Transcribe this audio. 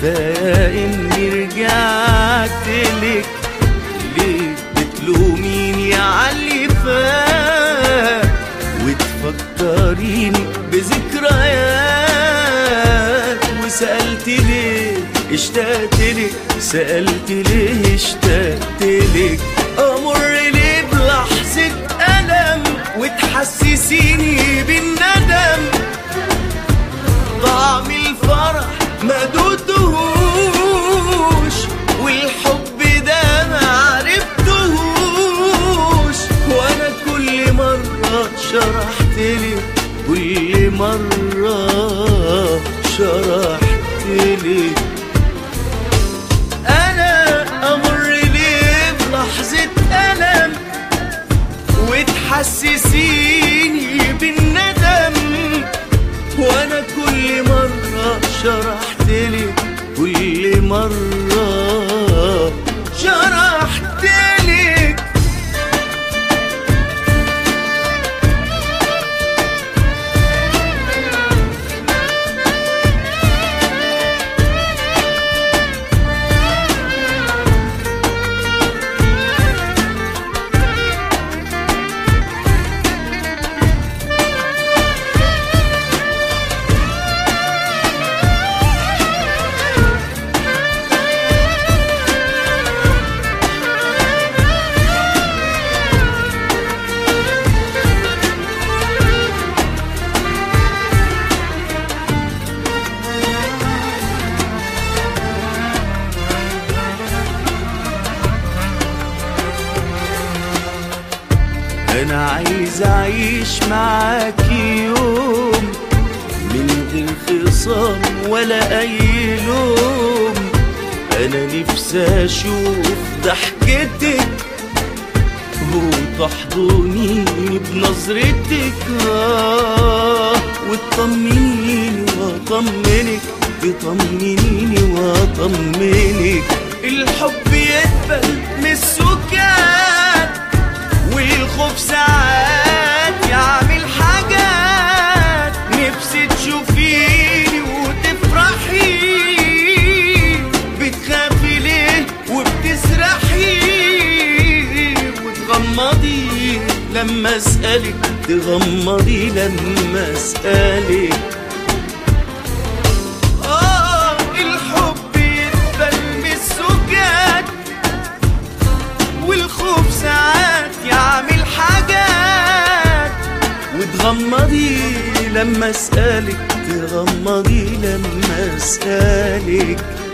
كفاية اني رجعت لك ليه بتلوميني عاللي فات وتفكريني بذكريات وسألت ليه اشتقت لك سألت ليه اشتقت لك أمر ليه بلحظة ألم وتحسسيني بالندم طعم الفرح ما دوتهوش والحب ده ما عرفتهوش وانا كل مرة شرحت لك كل مرة شرحت لك انا امر ليه بلحظة الم وتحسسيني بالندم وانا كل مرة شرحت لك كل مرة شرحت لك انا عايز اعيش معاكي يوم من غير خصام ولا اي لوم انا نفسي اشوف ضحكتك وتحضنيني بنظرتك آه وتطمنيني واطمنك تطمنيني واطمنك الحب يقبل من السكات والخوف ساعات يعمل حاجات نفسي تشوفيني وتفرحي بتخافي ليه وبتسرحي وتغمضي لما اسألك تغمضي لما اسألك آه الحب يقبل من السكات والخوف ساعات يعمل حاجات وتغمضي لما اسألك تغمضي لما اسألك